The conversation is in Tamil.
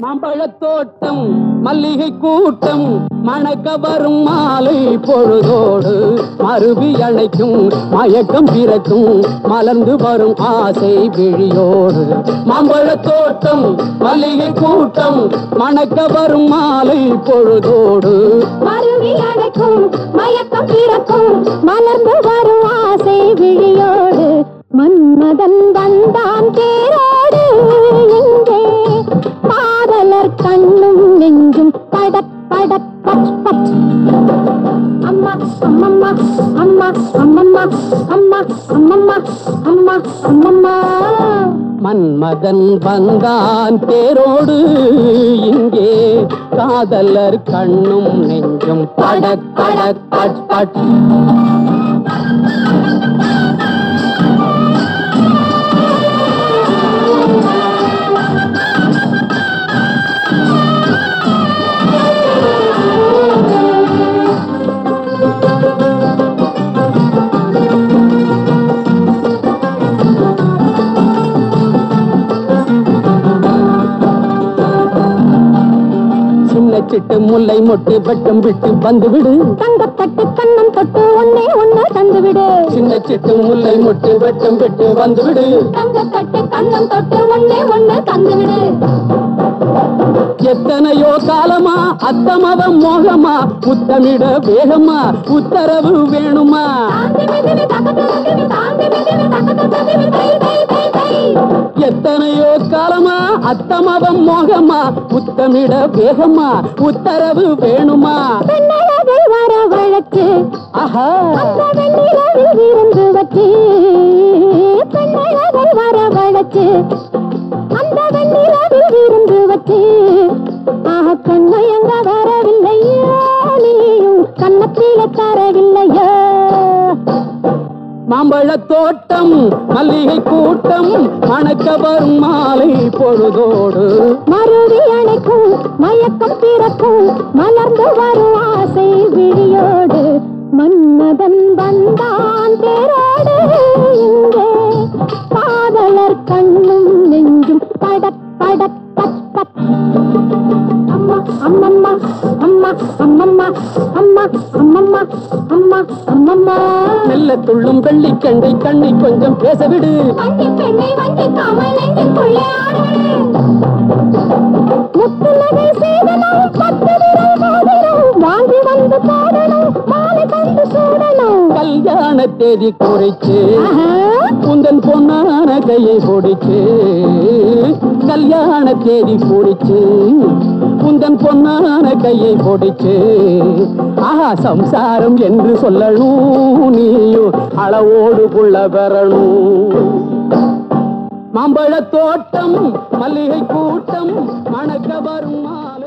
மாம்பழத் தோட்டம் மல்லிகை கூட்டம் மணக்க வரும் மாலை பொழுதோடு மருவி அணைக்கும் மயக்கம் பிறக்கும் மலர்ந்து வரும் ஆசை விழியோடு மாம்பழத் தோட்டம் மல்லிகை கூட்டம் மணக்க வரும் மாலை பொழுதோடு மருவி அடைக்கும் மயக்கம் பிறக்கும் மலர்ந்து வரும் ஆசை விழியோடு மன்மதன் வந்தான் தேரோடு எங்கே காதலர் கண்ணும் நெஞ்சும் படப் படப் பட் பட் அம்மா அம்மம்மா அம்மா அம்மம்மா அம்மா அம்மம்மா அம்மா அம்மம்மா மன்மதன் வந்தான் தேரோடு இங்கே காதலர் கண்ணும் நெஞ்சும் படக் படக் பட் பட் சின்ன சிட்டு முல்லை மொட்டு வெட்டம் விட்டு வந்து விடு தங்கத்தட்டு கண்ணம் தொட்டு ஒன்னே ஒன்னு தந்துவிடு சின்ன சிட்டு முல்லை மொட்டு வெட்டம் விட்டு வந்து விடு தங்கத்தட்டு கண்ணம் தொட்டு ஒன்னே ஒன்னு தந்துவிடு எத்தனையோ காலமா அத்தமவம் மோகமா முத்தமிட வேகமா உத்தரவு வேணுமா தாண்டி மிதிவி தகத்து மிதிவி தாண்டி மிதிவி தகத்து மிதிவி தை தை தை தை எத்தனையோ காலமா அத்தமவம் மோகமா முத்தமிட வேகமா உத்தரவு வேணுமா பெண்ணழகை வர வழக்கு ஆஹா அந்த வெண்ணிலவில் விருந்து வச்சு பெண்ணழகை வர வழக்கு அந்த வெண்ணிலவில் விருந்து வச்சு ஆக கண்மயங்க வரவில்லையோ நீயும் கண்ணத்தில தரவில்லையோ மாம்பழத் தோட்டம் மல்லிகை கூட்டம் மணக்க வரும் மாலை பொழுதோடு மருவி அணைக்கும் மயக்கம் பிறக்கும் மலர்ந்து வரும் ஆசை விழியோடு மன்மதன் வந்தான் தேரோடு இங்கே காதலர் கண்ணும் நெஞ்சும் படக் படக் பட் பட் அம்மா அம்மம்மா அம்மா அம்மம்மா அம்மா அம்மம்மா அம்மா அம்மம்மா மெல்ல துள்ளும் வெள்ளிக்கண்டை கண்ணை கொஞ்சம் பேச விடு வண்டி பெண்ணை வண்டி காமல் நெஞ்சுக்குள்ளே ஆடுவேன் முத்துநகை சேதனம் பத்து விரல் மோதிரம் வாங்கி வந்து போடணும் மாலை கொண்டு சூடணும் கல்யாண தேதி குறிச்சு ஆஹா. உந்தன் பொன்னான கையை பிடிச்சு கல்யாண தேதி குறிச்சு உந்தன் பொன்னான கையை பிடிச்சு ஆஹா சம்சாரம் என்று சொல்லணும் நீயும் அளவோடு புள்ள பெறணும் மாம்பழத் தோட்டம் மல்லிகை கூட்டம் மணக்க வரும் மாலை